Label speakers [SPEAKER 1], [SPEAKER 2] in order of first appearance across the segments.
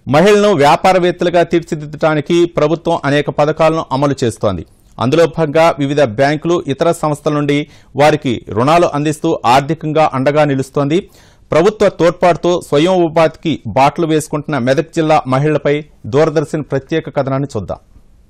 [SPEAKER 1] మహిళలను వ్యాపారవేత్తలుగా తీర్చిదిద్దడానికి ప్రభుత్వం అనేక పథకాలను అమలు చేస్తోంది అందులో భాగంగా వివిధ బ్యాంకులు ఇతర సంస్థల నుండి వారికి రుణాలు అందిస్తూ ఆర్థికంగా అండగా నిలుస్తోంది ప్రభుత్వ తోడ్పాటుతో స్వయం ఉపాధికి బాటలు వేసుకుంటున్న మెదక్ జిల్లా మహిళలపై దూరదర్శన్ ప్రత్యేక కథనాన్ని చూద్దాం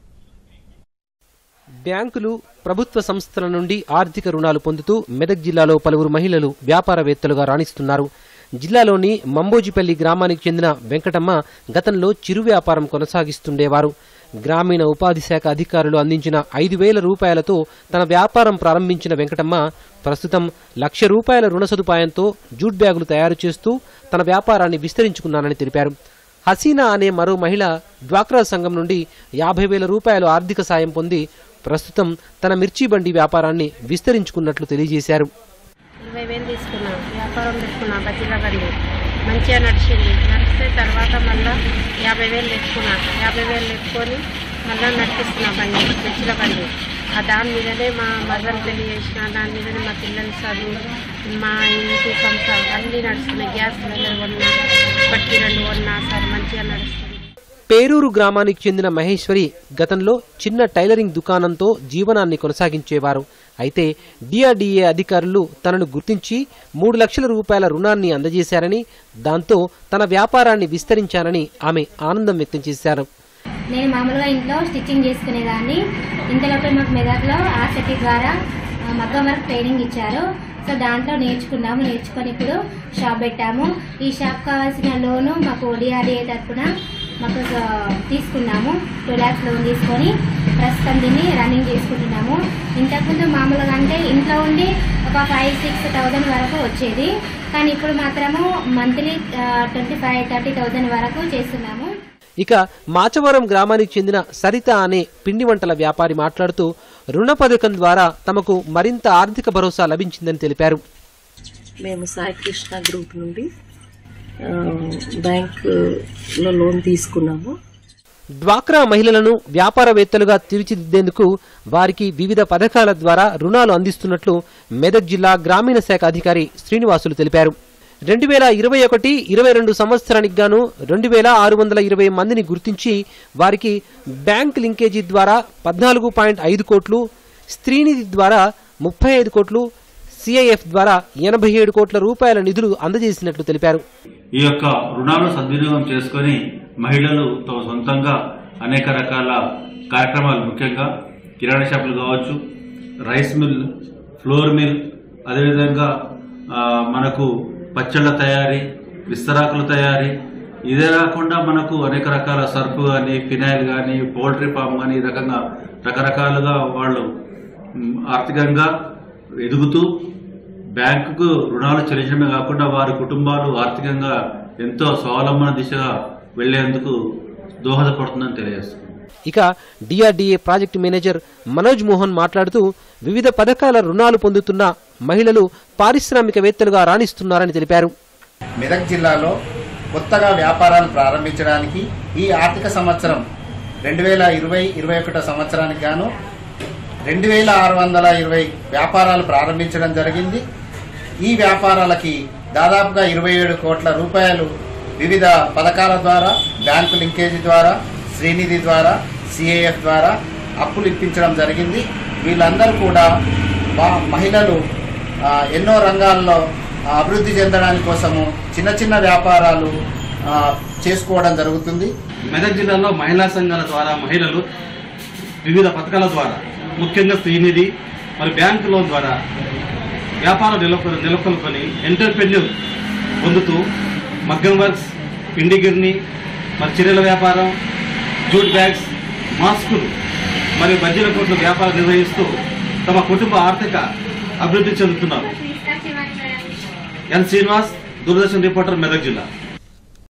[SPEAKER 2] బ్యాంకులు ప్రభుత్వ సంస్థల నుండి ఆర్థిక రుణాలు పొందుతూ మెదక్ జిల్లాలో పలువురు మహిళలు వ్యాపారవేత్తలుగా రాణిస్తున్నారు జిల్లాలోని మంబోజిపల్లి గ్రామానికి చెందిన వెంకటమ్మ గతంలో చిరు వ్యాపారం కొనసాగిస్తుండేవారు గ్రామీణ ఉపాధి శాఖ అధికారులు అందించిన ఐదు వేల రూపాయలతో తన వ్యాపారం ప్రారంభించిన వెంకటమ్మ ప్రస్తుతం లక్ష రూపాయల రుణ సదుపాయంతో జూట్ బ్యాగులు తయారు చేస్తూ తన వ్యాపారాన్ని విస్తరించుకున్నానని తెలిపారు హసీనా అనే మరో మహిళ డ్వాక్రా సంఘం నుండి యాభై వేల రూపాయలు ఆర్థిక సాయం పొంది ప్రస్తుతం తన మిర్చి బండి వ్యాపారాన్ని విస్తరించుకున్నట్లు తెలియజేశారు
[SPEAKER 3] ఇరవై వేలు తీసుకున్నా వ్యాపారం పెట్టుకున్నా బజ్జీల బండి మంచిగా నడిచింది నడిస్తే తర్వాత మళ్ళా యాభై వేలు తెచ్చుకున్నా యాభై వేలు తెచ్చుకొని మళ్ళీ నడిపిస్తున్నా బండి బజ్జీల బండి ఆ దాని మీదనే మా మదర్ పెళ్లి చేసిన దాని మీదనే మా పిల్లల చదువు మా ఇంటి సంసారం అన్నీ నడుస్తున్నాయి గ్యాస్ సిలిండర్ కొన్నా బట్టి రెండు కొన్నా సార్ మంచిగా నడుస్తుంది
[SPEAKER 2] పేరూరు గ్రామానికి చెందిన మహేశ్వరి గతంలో చిన్న టైలరింగ్ దుకాణంతో జీవనాన్ని కొనసాగించేవారు అయితే డిఆర్డీఏ అధికారులు తనను గుర్తించి మూడు లక్షల రూపాయల రుణాన్ని అందజేశారని దాంతో తన వ్యాపారాన్ని విస్తరించానని ఆమె ఆనందం వ్యక్తం చేశారు
[SPEAKER 4] నేను మామూలుగా ఇంట్లో స్టిచ్చింగ్ చేసుకునేదాన్ని ఇంతలోపే మాకు మెదక్లో ఆసక్తి ద్వారా ఆ, మగ్గం వర్క్ ట్రైనింగ్ ఇచ్చారు సో దాంట్లో నేర్చుకున్నాము నేర్చుకొని ఇప్పుడు షాప్ పెట్టాము ఈ షాప్ కావాల్సిన లోను మాకు డిఆర్డిఏ తరఫున మాకు ఆ, తీసుకున్నాము టూ ల్యాక్స్ లోన్ తీసుకొని ప్రస్తుతం దీన్ని రన్నింగ్ చేసుకుంటున్నాము ఇంతకుముందు మామూలుగా అంటే ఇంట్లో ఉండి ఒక ఫైవ్ సిక్స్ థౌజండ్ వరకు వచ్చేది కానీ ఇప్పుడు మాత్రము monthly twenty five thirty thousand వరకు చేస్తున్నాము
[SPEAKER 2] ఇక మాచవరం గ్రామానికి చెందిన సరిత అనే పిండి వంటల వ్యాపారి మాట్లాడుతూ రుణ పథకం ద్వారా తమకు మరింత ఆర్థిక భరోసా లభించిందని తెలిపారు
[SPEAKER 5] మేము సాయి కృష్ణ గ్రూప్ నుండి ఆ, బ్యాంకులో లోన్ తీసుకున్నాము
[SPEAKER 2] డ్వాక్రా మహిళలను వ్యాపారవేత్తలుగా తీర్చిదిద్దేందుకు వారికి వివిధ పథకాల ద్వారా రుణాలు అందిస్తున్నట్లు మెదక్ జిల్లా గ్రామీణ శాఖ అధికారి శ్రీనివాసులు తెలిపారు రెండు వేల ఇరవై ఒకటి ఇరవై రెండు సంవత్సరానికి గాను రెండు వేల ఆరు వందల ఇరవై మందిని గుర్తించి వారికి బ్యాంక్ లింకేజీ ద్వారా పద్నాలుగు పాయింట్ ఐదు కోట్లు స్త్రీనిధి ద్వారా ముప్పై ఐదు కోట్లు సిఐఎఫ్ ద్వారా ఎనభై ఏడు కోట్ల రూపాయల నిధులు అందజేసినట్లు తెలిపారు
[SPEAKER 6] ఈ యొక్క రుణాలను సద్వినియోగం చేసుకొని మహిళలు తమ సొంతంగా అనేక రకాల కార్యక్రమాలు ముఖ్యంగా కిరాణా షాపులు కావచ్చు రైస్ మిల్ ఫ్లోర్ మిల్ అదేవిధంగా ఆ, మనకు పచ్చళ్ళ తయారీ విస్తరాకుల తయారీ ఇదే కాకుండా మనకు అనేక రకాల సర్ఫ్ కానీ ఫినాయిల్ కానీ పౌల్ట్రీ ఫామ్ కానీ ఈ రకంగా రకరకాలుగా వాళ్ళు మ్, ఆర్థికంగా ఎదుగుతూ బ్యాంకుకు రుణాలు చెల్లించడమే కాకుండా వారి కుటుంబాలు ఆర్థికంగా ఎంతో స్వావలంబన దిశగా వెళ్లేందుకు దోహదపడుతుందని తెలియజేస్తుంది
[SPEAKER 2] ఇక DRDA project manager Manoj Mohan మాట్లాడుతూ వివిధ పథకాల రుణాలు పొందుతున్న మహిళలు పారిశ్రామికవేత్తలుగా రాణిస్తున్నారని తెలిపారు
[SPEAKER 7] మెదక్ జిల్లాలో కొత్తగా వ్యాపారాలు ప్రారంభించడానికి ఈ ఆర్థిక సంవత్సరం రెండు వేల ఇరవై ఇరవై ఒకటో సంవత్సరానికి గాను రెండు వేల ఆరు వందల ఇరవై వ్యాపారాలు ప్రారంభించడం జరిగింది ఈ వ్యాపారాలకి దాదాపుగా ఇరవై ఏడు కోట్ల రూపాయలు వివిధ పథకాల ద్వారా బ్యాంకు లింకేజీ ద్వారా శ్రీనిధి ద్వారా సిఏఎఫ్ ద్వారా అప్పులు ఇప్పించడం జరిగింది వీళ్ళందరూ కూడా మా- మహిళలు ఆ, ఎన్నో రంగాల్లో ఆ, అభివృద్ధి చెందడానికి కోసము చిన్న చిన్న వ్యాపారాలు ఆ, చేసుకోవడం జరుగుతుంది
[SPEAKER 6] మెదక్ జిల్లాలో మహిళా సంఘాల ద్వారా మహిళలు వివిధ పథకాల ద్వారా ముఖ్యంగా శ్రీనిధి మరి బ్యాంకు లోన్ ద్వారా వ్యాపారం నెలకొ నెలకొల్పని ఎంటర్ప్రెన్యూర్ పొందుతూ మగ్గం వర్క్స్ పిండి గిర్ని మరి చీరల వ్యాపారం జూట్ బ్యాగ్స్ మాస్కులు మరియు బజ్జీల కోట్ల వ్యాపారం నిర్వహిస్తూ తమ కుటుంబ ఆర్థిక అభివృద్ధి చెందుతున్నారు ఎన్ శ్రీనివాస్ దూరదర్శన్ రిపోర్టర్ మెదక్ జిల్లా